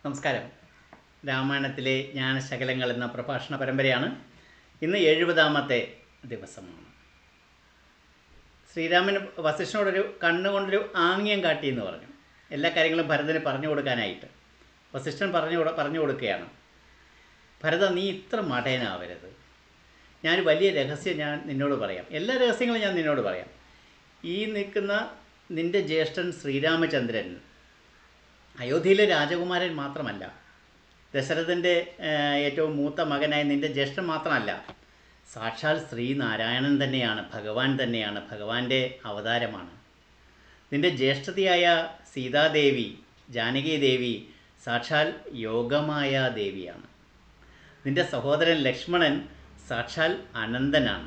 നമസ്കാരം രാമായണത്തിലെ ജ്ഞാനശകലങ്ങൾ എന്ന പ്രഭാഷണ പരമ്പരയാണ് ഇന്ന് എഴുപതാമത്തെ ദിവസമാണ് ശ്രീരാമൻ വസിഷ്ഠനോടൊരു കണ്ണുകൊണ്ടൊരു ആംഗ്യം കാട്ടി എന്ന് പറഞ്ഞു എല്ലാ കാര്യങ്ങളും ഭരതന് പറഞ്ഞു കൊടുക്കാനായിട്ട് വസിഷ്ഠൻ പറഞ്ഞു കൊടു- പറഞ്ഞു കൊടുക്കുകയാണ് ഭരത നീ ഇത്ര മടയനാവരുത് ഞാൻ വലിയ രഹസ്യം ഞാൻ നിന്നോട് പറയാം എല്ലാ രഹസ്യങ്ങളും ഞാൻ നിന്നോട് പറയാം ഈ നിൽക്കുന്ന നിൻ്റെ ജ്യേഷ്ഠൻ ശ്രീരാമചന്ദ്രൻ അയോധ്യയിലെ രാജകുമാരൻ മാത്രമല്ല ദശരഥൻ്റെ ഏഹ്, ഏറ്റവും മൂത്ത മകനായ നിൻ്റെ ജ്യേഷ്ഠൻ മാത്രമല്ല സാക്ഷാൽ ശ്രീനാരായണൻ തന്നെയാണ് ഭഗവാൻ തന്നെയാണ് ഭഗവാന്റെ അവതാരമാണ് നിൻ്റെ ജ്യേഷ്ഠതയായ സീതാദേവി ജാനകി ദേവി സാക്ഷാൽ യോഗമായ ദേവിയാണ് നിൻ്റെ സഹോദരൻ ലക്ഷ്മണൻ സാക്ഷാൽ അനന്തനാണ്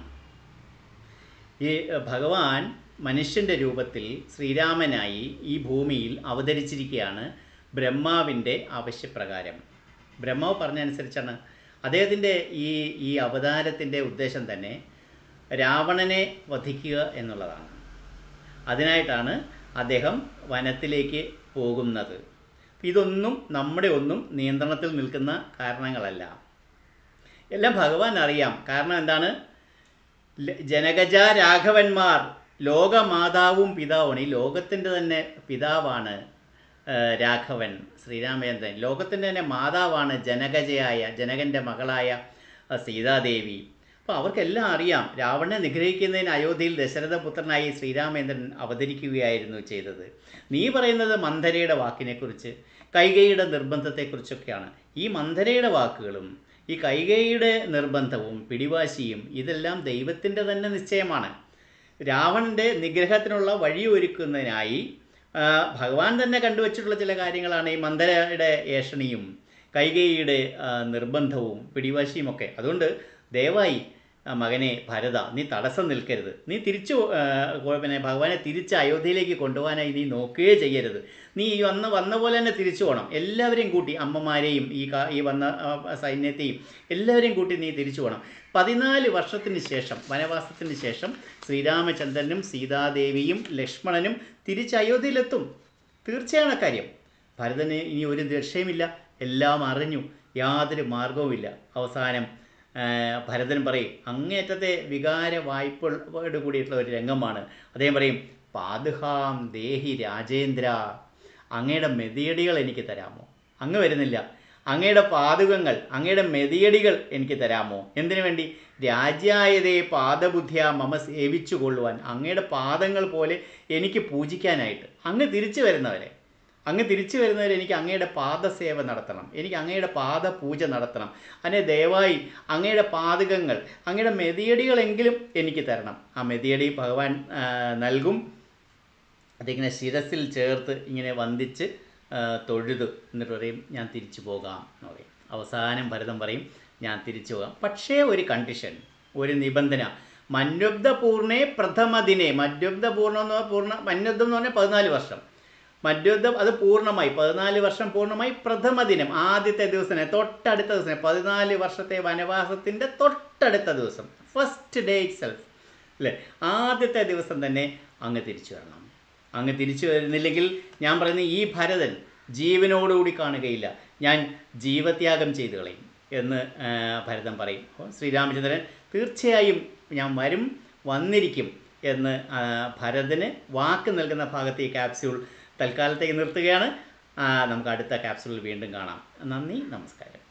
ഈ ഭഗവാൻ മനുഷ്യൻ്റെ രൂപത്തിൽ ശ്രീരാമനായി ഈ ഭൂമിയിൽ അവതരിച്ചിരിക്കുകയാണ് ബ്രഹ്മാവിൻ്റെ ആവശ്യപ്രകാരം ബ്രഹ്മാവ് പറഞ്ഞനുസരിച്ചാണ് അദ്ദേഹത്തിൻ്റെ ഈ ഈ അവതാരത്തിൻ്റെ ഉദ്ദേശം തന്നെ രാവണനെ വധിക്കുക എന്നുള്ളതാണ് അതിനായിട്ടാണ് അദ്ദേഹം വനത്തിലേക്ക് പോകുന്നത് ഇതൊന്നും നമ്മുടെ ഒന്നും നിയന്ത്രണത്തിൽ നിൽക്കുന്ന കാരണങ്ങളല്ല എല്ലാം ഭഗവാൻ അറിയാം കാരണം എന്താണ് ല- ജനകജ രാഘവന്മാർ ലോകമാതാവും പിതാവാണ് ഈ ലോകത്തിൻ്റെ തന്നെ പിതാവാണ് ആ, രാഘവൻ ശ്രീരാമചന്ദ്രൻ ലോകത്തിൻ്റെ തന്നെ മാതാവാണ് ജനകജയായ ജനകൻ്റെ മകളായ ആ, സീതാദേവി അപ്പോൾ അവർക്കെല്ലാം അറിയാം രാവണനെ നിഗ്രഹിക്കുന്നതിന് അയോധ്യയിൽ ദശരഥപുത്രനായി ശ്രീരാമചന്ദ്രൻ അവതരിക്കുകയായിരുന്നു ചെയ്തത് നീ പറയുന്നത് മന്ധരയുടെ വാക്കിനെക്കുറിച്ച് കൈകൈയുടെ നിർബന്ധത്തെക്കുറിച്ചൊക്കെയാണ് ഈ മന്ധരയുടെ വാക്കുകളും ഈ കൈകൈയുടെ നിർബന്ധവും പിടിവാശിയും ഇതെല്ലാം ദൈവത്തിൻ്റെ തന്നെ നിശ്ചയമാണ് രാവണൻ്റെ നിഗ്രഹത്തിനുള്ള വഴിയൊരുക്കുന്നതിനായി ആ, ഭഗവാൻ തന്നെ കണ്ടുവച്ചിട്ടുള്ള ചില കാര്യങ്ങളാണ് ഈ മന്ദരയുടെ ഏഷണിയും കൈകേയിയുടെ ആ, നിർബന്ധവും പിടിവാശിയും ഒക്കെ അതുകൊണ്ട് ദയവായി ആ, മകനെ ഭരത നീ തടസ്സം നിൽക്കരുത് നീ തിരിച്ചു ആ, കൊ- പിന്നെ ഭഗവാനെ തിരിച്ച് അയോധ്യയിലേക്ക് കൊണ്ടുപോകാനായി നീ നോക്കുകയേ ചെയ്യരുത് നീ ഈ വന്ന് വന്ന പോലെ തന്നെ തിരിച്ചു പോകണം എല്ലാവരെയും കൂട്ടി അമ്മമാരെയും ഈ കാ- ഈ വന്ന ആ, സൈന്യത്തെയും എല്ലാവരെയും കൂട്ടി നീ തിരിച്ചു പോകണം പതിനാല് വർഷത്തിന് ശേഷം വനവാസത്തിന് ശേഷം ശ്രീരാമചന്ദ്രനും സീതാദേവിയും ലക്ഷ്മണനും തിരിച്ച് അയോധ്യയിലെത്തും തീർച്ചയാണ് കാര്യം ഭരതന് ഇനി ഒരു രക്ഷയുമില്ല എല്ലാം അറിഞ്ഞു യാതൊരു മാർഗവുമില്ല അവസാനം ആ, ഭരതൻ പറയും അങ്ങേറ്റത്തെ വികാര വായ്പോട് കൂടിയിട്ടുള്ള ഒരു രംഗമാണ് അദ്ദേഹം പറയും പാതുഹാം ദേഹി രാജേന്ദ്ര അങ്ങയുടെ മെതിയടികൾ എനിക്ക് തരാമോ അങ്ങ് വരുന്നില്ല അങ്ങയുടെ പാതുകങ്ങൾ അങ്ങയുടെ മെതിയടികൾ എനിക്ക് തരാമോ എന്തിനു വേണ്ടി രാജ്യായതേ പാദബുദ്ധിയ മമ സേവിച്ചു കൊള്ളുവാൻ അങ്ങയുടെ പാദങ്ങൾ പോലെ എനിക്ക് പൂജിക്കാനായിട്ട് അങ്ങ് തിരിച്ചു വരുന്നവരെ അങ്ങ് തിരിച്ചു വരുന്നവരെ എനിക്ക് അങ്ങയുടെ പാദസേവ നടത്തണം എനിക്ക് അങ്ങയുടെ പാദപൂജ നടത്തണം അതിനെ ദയവായി അങ്ങയുടെ പാതകങ്ങൾ അങ്ങയുടെ മെതിയടികളെങ്കിലും എനിക്ക് തരണം ആ മെതിയടി ഭഗവാൻ ആ, നൽകും അതിങ്ങനെ ശിരസിൽ ചേർത്ത് ഇങ്ങനെ വന്ദിച്ച് ആ, തൊഴുതു എന്നിട്ട് പറയും ഞാൻ തിരിച്ചു പോകാം എന്ന് പറയും അവസാനം ഭരതം പറയും ഞാൻ തിരിച്ചു പോകാം പക്ഷേ ഒരു കണ്ടീഷൻ ഒരു നിബന്ധന മന്യുബ്ധ പൂർണ്ണേ പ്രഥമ ദിനെ മന്യുബ്ധ പൂർണ്ണം എന്ന് പറഞ്ഞാൽ പൂർണ്ണ മന്യുബ്ധം എന്ന് പറഞ്ഞാൽ പതിനാല് വർഷം മദ്യോദ്ധം അത് പൂർണ്ണമായി പതിനാല് വർഷം പൂർണ്ണമായി പ്രഥമ ദിനം ആദ്യത്തെ ദിവസം തന്നെ തൊട്ടടുത്ത ദിവസം തന്നെ, പതിനാല് വർഷത്തെ വനവാസത്തിൻ്റെ തൊട്ടടുത്ത ദിവസം ഫസ്റ്റ് ഡേ ഇറ്റ് സെൽഫ് അല്ലേ ആദ്യത്തെ ദിവസം തന്നെ അങ്ങ് തിരിച്ചു വരണം അങ്ങ് തിരിച്ചു വരുന്നില്ലെങ്കിൽ ഞാൻ പറയുന്ന ഈ ഭരതൻ ജീവനോടുകൂടി കാണുകയില്ല ഞാൻ ജീവത്യാഗം ചെയ്തു കളയും എന്ന് ആ, ഭരതൻ പറയും അപ്പോൾ ശ്രീരാമചന്ദ്രൻ തീർച്ചയായും ഞാൻ വരും വന്നിരിക്കും എന്ന് ആ, ഭരതന് വാക്ക് നൽകുന്ന ഭാഗത്ത് ഈ ക്യാപ്സ്യൂൾ തൽക്കാലത്തേക്ക് നിർത്തുകയാണ് ആ, നമുക്ക് അടുത്ത ക്യാപ്സ്യൂളിൽ വീണ്ടും കാണാം നന്ദി നമസ്കാരം